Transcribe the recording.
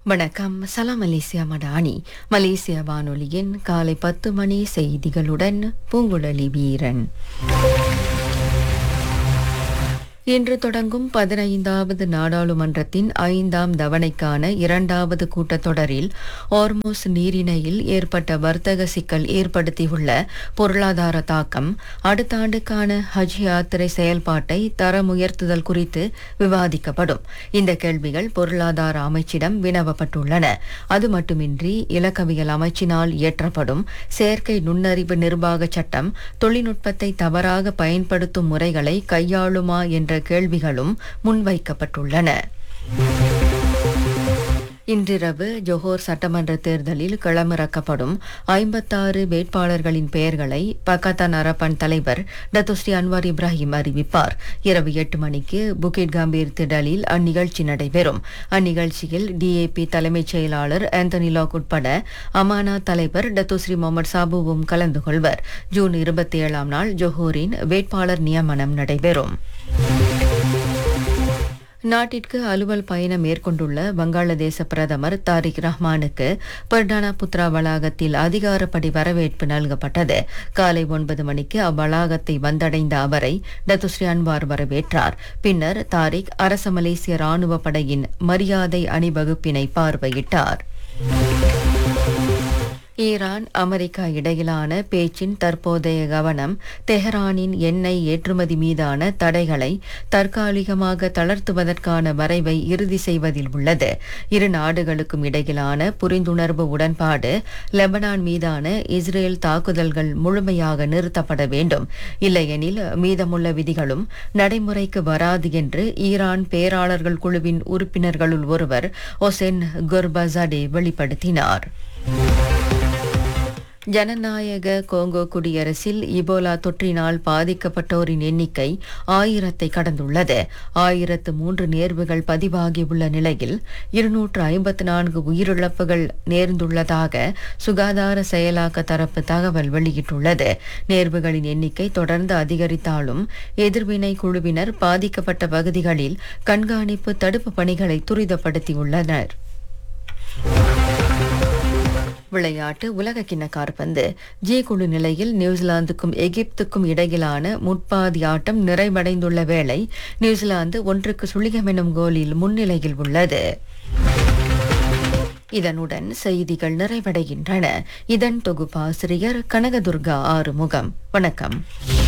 வணக்கம் சலாம் மலேசியா மடானி மலேசிய வானொலியின் காலை பத்து மணி செய்திகளுடன் பூங்குழலி வீரன் இன்று தொடங்கும் பதினைந்தாவது நாடாளுமன்றத்தின் ஐந்தாம் தவணைக்கான இரண்டாவது கூட்டத்தொடரில் ஓர்மோஸ் நீரிணையில் ஏற்பட்ட வர்த்தக சிக்கல் ஏற்படுத்தியுள்ள பொருளாதார தாக்கம் அடுத்த ஆண்டுக்கான ஹஜ் யாத்திரை செயல்பாட்டை தரமுயர்த்துதல் குறித்து விவாதிக்கப்படும் இந்த கேள்விகள் பொருளாதார அமைச்சிடம் வினவப்பட்டுள்ளன அது மட்டுமின்றி இலக்கவியல் அமைச்சினால் இயற்றப்படும் செயற்கை நுண்ணறிவு நிர்வாக சட்டம் தொழில்நுட்பத்தை தவறாக பயன்படுத்தும் முறைகளை கையாளுமா என்ற கேள்விகளும் முன்வைக்கப்பட்டுள்ளன இன்றிரவு ஜொஹோர் சட்டமன்ற தேர்தலில் களமிறக்கப்படும் ஐம்பத்தாறு வேட்பாளர்களின் பெயர்களை பக்கத்தான் அரப்பன் தலைவர் டத்துஸ்ரீ அன்வார் இப்ராஹிம் அறிவிப்பார் இரவு எட்டு மணிக்கு புகிட் கம்பீர் திடலில் அந்நிகழ்ச்சி நடைபெறும் அந்நிகழ்ச்சியில் டிஏபி தலைமைச் செயலாளர் ஆந்தனி லாக் உட்பட அமானா தலைவர் டத்துஸ்ரீ முகமது சாபுவும் கலந்து கொள்வர் ஜூன் இருபத்தி ஏழாம் நாள் ஜொஹோரின் வேட்பாளர் நியமனம் நடைபெறும் நாட்டிற்கு அலுவல் பயணம் மேற்கொண்டுள்ள வங்காளதேச பிரதமர் தாரிக் ரஹ்மானுக்கு பர்டானா புத்ரா வளாகத்தில் அதிகாரப்படி வரவேற்பு நல்கப்பட்டது காலை ஒன்பது மணிக்கு அவ்வளாகத்தை வந்தடைந்த அவரை டத்துஸ்ரீ அன்வார் வரவேற்றார் பின்னர் தாரிக் அரச மலேசிய ராணுவ படையின் மரியாதை அணிவகுப்பினை பார்வையிட்டார் ஈரான் அமெரிக்கா இடையிலான பேச்சின் தற்போதைய கவனம் தெஹ்ரானின் எண்ணெய் ஏற்றுமதி மீதான தடைகளை தற்காலிகமாக தளர்த்துவதற்கான வரைவை இறுதி செய்வதில் உள்ளது இரு நாடுகளுக்கும் இடையிலான புரிந்துணர்வு உடன்பாடு லெபனான் மீதான இஸ்ரேல் தாக்குதல்கள் முழுமையாக நிறுத்தப்பட வேண்டும் இல்லையெனில் மீதமுள்ள விதிகளும் நடைமுறைக்கு வராது என்று ஈரான் பேராளர்கள் குழுவின் உறுப்பினர்களுள் ஒருவர் ஒசென் குர்பசடே வெளிப்படுத்தினார் ஜனநாயக கோங்கோ குடியரசில் இபோலா தொற்றினால் பாதிக்கப்பட்டோரின் எண்ணிக்கை ஆயிரத்தை கடந்துள்ளது ஆயிரத்து மூன்று நேர்வுகள் பதிவாகியுள்ள நிலையில் இருநூற்று ஐம்பத்து நான்கு உயிரிழப்புகள் நேர்ந்துள்ளதாக சுகாதார செயலாக்க தரப்பு தகவல் வெளியிட்டுள்ளது நேர்வுகளின் எண்ணிக்கை தொடர்ந்து அதிகரித்தாலும் எதிர்வினை குழுவினர் பாதிக்கப்பட்ட பகுதிகளில் கண்காணிப்பு தடுப்பு பணிகளை துரிதப்படுத்தியுள்ளனர் விளையாட்டு உலக கிண்ண காற்பந்து ஜி குழு நிலையில் நியூசிலாந்துக்கும் எகிப்துக்கும் இடையிலான முற்பாதி ஆட்டம் நிறைவடைந்துள்ள வேளை நியூசிலாந்து ஒன்றுக்கு சுழிகம் எனும் கோலில் முன்னிலையில் உள்ளது இதனுடன் செய்திகள் நிறைவடைகின்றன இதன் தொகுப்பாசிரியர் கனகதுர்கா ஆறுமுகம் வணக்கம்